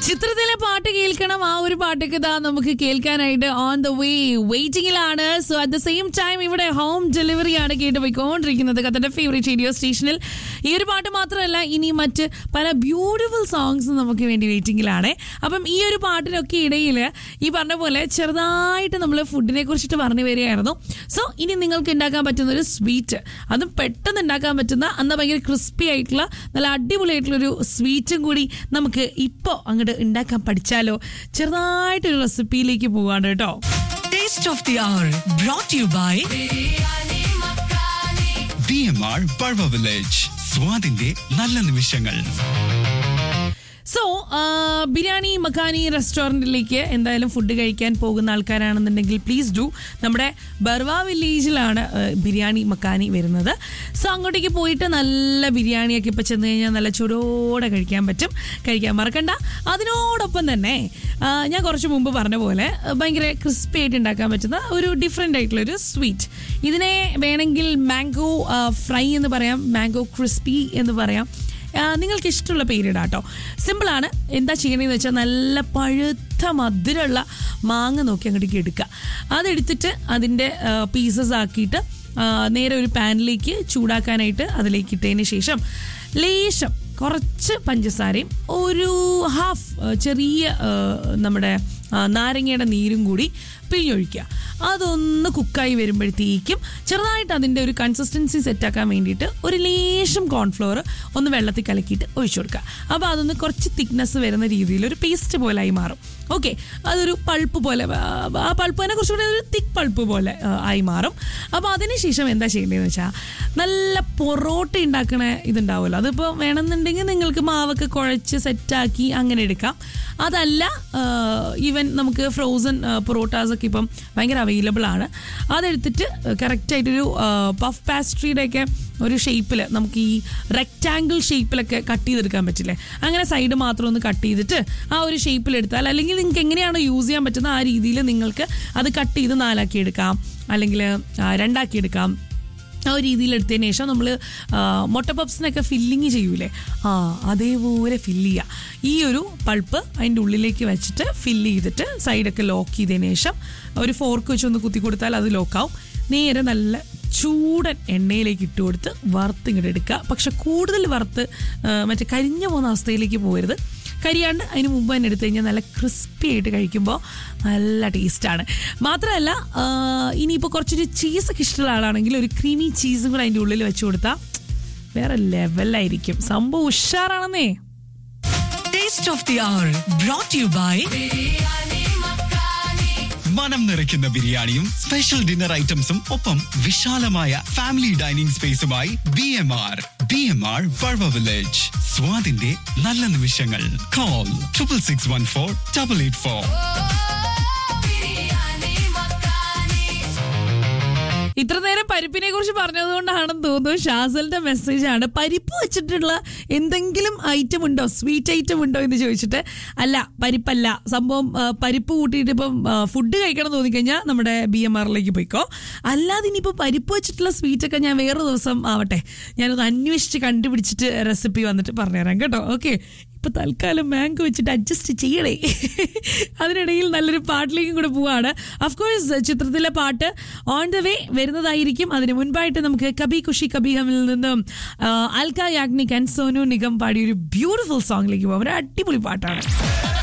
ചിത്രത്തിലെ പാട്ട് കേൾക്കണം ആ ഒരു പാട്ടൊക്കെ ഇതാ നമുക്ക് കേൾക്കാനായിട്ട് ഓൺ ദ വേ വെയിറ്റിംഗിലാണ് so at the same time ഇവിടെ ഹോം ഡെലിവറി ആണ് കേട്ട് പോയിക്കൊണ്ടിരിക്കുന്നത് കത്തന്റെ ഫേവറേറ്റ് റേഡിയോ സ്റ്റേഷനിൽ ഈ ഒരു പാട്ട് മാത്രമല്ല ഇനി മറ്റ് പല ബ്യൂട്ടിഫുൾ സോങ്സ് നമുക്ക് വേണ്ടി വെയിറ്റിംഗിലാണ് അപ്പം ഈ ഒരു പാട്ടിനൊക്കെ ഇടയിൽ ഈ പറഞ്ഞ പോലെ ചെറുതായിട്ട് നമ്മൾ ഫുഡിനെ കുറിച്ചിട്ട് പറഞ്ഞു വരികയായിരുന്നു സോ ഇനി നിങ്ങൾക്ക് ഉണ്ടാക്കാൻ പറ്റുന്ന ഒരു സ്വീറ്റ് അതും പെട്ടെന്ന് ഉണ്ടാക്കാൻ പറ്റുന്ന അന്ന് ഭയങ്കര ക്രിസ്പി ആയിട്ടുള്ള നല്ല അടിപൊളിയായിട്ടുള്ള ഒരു സ്വീറ്റും കൂടി നമുക്ക് ഇപ്പോൾ അങ്ങോട്ട് ഉണ്ടാക്കാൻ പഠിച്ചാലോ ചെറുതായിട്ടൊരു റെസിപ്പിയിലേക്ക് പോവാണ് കേട്ടോ Taste of the Hour brought to you by B M R ബൾവ വില്ലേജ് സ്വാദിന്റെ നല്ല നിമിഷങ്ങൾ സോ ബിരിയാണി മക്കാനി റെസ്റ്റോറൻറ്റിലേക്ക് എന്തായാലും ഫുഡ് കഴിക്കാൻ പോകുന്ന ആൾക്കാരാണെന്നുണ്ടെങ്കിൽ പ്ലീസ് ഡു നമ്മുടെ ബർവ വില്ലേജിലാണ് ആ, ബിരിയാണി മക്കാനി വരുന്നത് സോ അങ്ങോട്ടേക്ക് പോയിട്ട് നല്ല ബിരിയാണിയൊക്കെ ഇപ്പോൾ ചെന്ന് കഴിഞ്ഞാൽ നല്ല ചൂടോടെ കഴിക്കാൻ പറ്റും കഴിക്കാൻ മറക്കണ്ട അതിനോടൊപ്പം തന്നെ ആ, ഞാൻ കുറച്ച് മുമ്പ് പറഞ്ഞ പോലെ ആ, ഭയങ്കര ക്രിസ്പി ആയിട്ട് ഉണ്ടാക്കാൻ പറ്റുന്ന ഒരു ഡിഫറെൻ്റ് ആയിട്ടുള്ള ഒരു സ്വീറ്റ് ഇതിനെ വേണമെങ്കിൽ മാംഗോ ഫ്രൈ എന്ന് പറയാം മാംഗോ ക്രിസ്പി എന്ന് പറയാം ആ, നിങ്ങൾക്ക് ഇഷ്ടമുള്ള പേരിടാം കേട്ടോ സിമ്പിളാണ് എന്താ ചെയ്യണമെന്ന് വെച്ചാൽ നല്ല പഴുത്ത മധുരമുള്ള മാങ്ങ നോക്കി അങ്ങോട്ടേക്ക് എടുക്കുക അതെടുത്തിട്ട് അതിൻ്റെ പീസസ് ആക്കിയിട്ട് ആ, നേരെ ഒരു പാനിലേക്ക് ചൂടാക്കാനായിട്ട് അതിലേക്ക് ഇട്ടതിന് ശേഷം ലേശം കുറച്ച് പഞ്ചസാരയും ഒരു ഹാഫ് ചെറിയ ആ, നമ്മുടെ ആ, നാരങ്ങയുടെ നീരും കൂടി പിഴിഞ്ഞൊഴിക്കുക അതൊന്ന് കുക്കായി വരുമ്പോഴത്തേക്കും ചെറുതായിട്ട് അതിൻ്റെ ഒരു കൺസിസ്റ്റൻസി സെറ്റാക്കാൻ വേണ്ടിയിട്ട് ഒരു ലേശം കോൺഫ്ലോർ ഒന്ന് വെള്ളത്തിൽ കലക്കിയിട്ട് ഒഴിച്ചു കൊടുക്കുക അപ്പോൾ അതൊന്ന് കുറച്ച് തിക്നെസ് വരുന്ന രീതിയിൽ ഒരു പേസ്റ്റ് പോലെ ആയി മാറും ഓക്കെ അതൊരു പൾപ്പ് പോലെ ആ, ആ പൾപ്പ് തന്നെ കുറച്ചുകൂടി ഒരു തിക്ക് പൾപ്പ് പോലെ ആ, ആയി മാറും അപ്പോൾ അതിനുശേഷം എന്താ ചെയ്യേണ്ടതെന്ന് വെച്ചാൽ നല്ല പൊറോട്ട ഉണ്ടാക്കണ ഇതുണ്ടാവുമല്ലോ അതിപ്പോൾ വേണമെന്നുണ്ടെങ്കിൽ നിങ്ങൾക്ക് മാവൊക്കെ കുഴച്ച് സെറ്റാക്കി അങ്ങനെ എടുക്കാം അതല്ല ഈവൻ നമുക്ക് ഫ്രോസൺ പൊറോട്ടാസൊക്കെ ഇപ്പം ഭയങ്കര അവൈലബിൾ ആണ് അതെടുത്തിട്ട് കറക്റ്റായിട്ടൊരു പഫ് പാസ്ട്രിയുടെ ഒക്കെ ഒരു ഷേപ്പിൽ നമുക്ക് ഈ റെക്റ്റാങ്കിൾ ഷേപ്പിലൊക്കെ കട്ട് ചെയ്തെടുക്കാൻ പറ്റില്ലേ അങ്ങനെ സൈഡ് മാത്രം ഒന്ന് കട്ട് ചെയ്തിട്ട് ആ ഒരു ഷേപ്പിൽ എടുത്താൽ അല്ലെങ്കിൽ നിങ്ങൾക്ക് എങ്ങനെയാണോ യൂസ് ചെയ്യാൻ പറ്റുന്ന ആ രീതിയിൽ നിങ്ങൾക്ക് അത് കട്ട് ചെയ്ത് നാലാക്കി എടുക്കാം അല്ലെങ്കിൽ രണ്ടാക്കി എടുക്കാം ആ ഒരു രീതിയിൽ എടുത്തതിന് ശേഷം നമ്മൾ മുട്ട പപ്സിനൊക്കെ ഫില്ലിങ് ചെയ്യൂലേ ആ അതേപോലെ ഫില്ല് ചെയ്യുക ഈ ഒരു പൾപ്പ് അതിൻ്റെ ഉള്ളിലേക്ക് വെച്ചിട്ട് ഫില്ല് ചെയ്തിട്ട് സൈഡൊക്കെ ലോക്ക് ചെയ്തതിന് ശേഷം ഒരു ഫോർക്ക് വെച്ച് ഒന്ന് കുത്തി കൊടുത്താൽ അത് ലോക്കാവും നേരെ നല്ല ചൂടൻ എണ്ണയിലേക്ക് ഇട്ട് കൊടുത്ത് വറുത്ത് ഇങ്ങോട്ട് എടുക്കുക പക്ഷെ കൂടുതൽ വറുത്ത് ആ, മറ്റേ കരിഞ്ഞു പോകുന്ന അവസ്ഥയിലേക്ക് പോകരുത് കരിയാണ്ട് അതിന് മുമ്പ് തന്നെ എടുത്തു കഴിഞ്ഞാൽ നല്ല ക്രിസ്പി ആയിട്ട് കഴിക്കുമ്പോൾ നല്ല ടേസ്റ്റാണ് മാത്രമല്ല ആ, ഇനിയിപ്പോൾ കുറച്ചൊരു ചീസൊക്കെ ഇഷ്ടമുള്ള ആളാണെങ്കിൽ ഒരു ക്രീമി ചീസും കൂടെ അതിൻ്റെ ഉള്ളിൽ വെച്ച് കൊടുത്താൽ വേറെ ലെവലായിരിക്കും സംഭവം ഉഷാറാണെന്നേ Taste of the Hour brought to you by മനം നിറയ്ക്കുന്ന ബിരിയാണിയും സ്പെഷ്യൽ ഡിന്നർ ഐറ്റംസും ഒപ്പം വിശാലമായ ഫാമിലി ഡൈനിങ് സ്പേസുമായി B M R B M R ബൾവ വില്ലേജ് സ്വാദിന്റെ നല്ല നിമിഷങ്ങൾ call triple six one four double eight four ഇത്ര നേരം പരിപ്പിനെ കുറിച്ച് പറഞ്ഞതുകൊണ്ടാണെന്ന് തോന്നുന്നു ഷാസലിന്റെ മെസ്സേജ് ആണ് പരിപ്പ് വെച്ചിട്ടുള്ള എന്തെങ്കിലും ഐറ്റം ഉണ്ടോ സ്വീറ്റ് ഐറ്റം ഉണ്ടോ എന്ന് ചോദിച്ചിട്ട് അല്ല പരിപ്പല്ല സംഭവം ആ, പരിപ്പ് കൂട്ടിയിട്ട് ഇപ്പം ഫുഡ് കഴിക്കണം തോന്നിക്കഴിഞ്ഞാൽ നമ്മുടെ ബി എം ആറിലേക്ക് പോയിക്കോ അല്ലാതെ ഇനിയിപ്പോൾ പരിപ്പ് വെച്ചിട്ടുള്ള സ്വീറ്റ് ഒക്കെ ഞാൻ വേറെ ദിവസം ആവട്ടെ ഞാനൊന്ന് അന്വേഷിച്ച് കണ്ടുപിടിച്ചിട്ട് റെസിപ്പി വന്നിട്ട് പറഞ്ഞുതരാം കേട്ടോ ഓക്കെ ഇപ്പൊ തൽക്കാലം മാങ്കോ വെച്ചിട്ട് അഡ്ജസ്റ്റ് ചെയ്യണേ അതിനിടയിൽ നല്ലൊരു പാട്ടിലേക്കും കൂടെ പോവാണ് അഫ്കോഴ്സ് ചിത്രത്തിലെ പാട്ട് ഓൺ ദ വേ വരുന്നതായിരിക്കും അതിന് മുൻപായിട്ട് നമുക്ക് കബി ഖുഷി കബി ഹമിൽ നിന്നും ആ, അൽക്ക യാഗ്നിക് ആൻഡ് സോനു നിഗം പാടിയ ഒരു ബ്യൂട്ടിഫുൾ സോങ്ങിലേക്ക് പോകാം ഒരു അടിപൊളി പാട്ടാണ്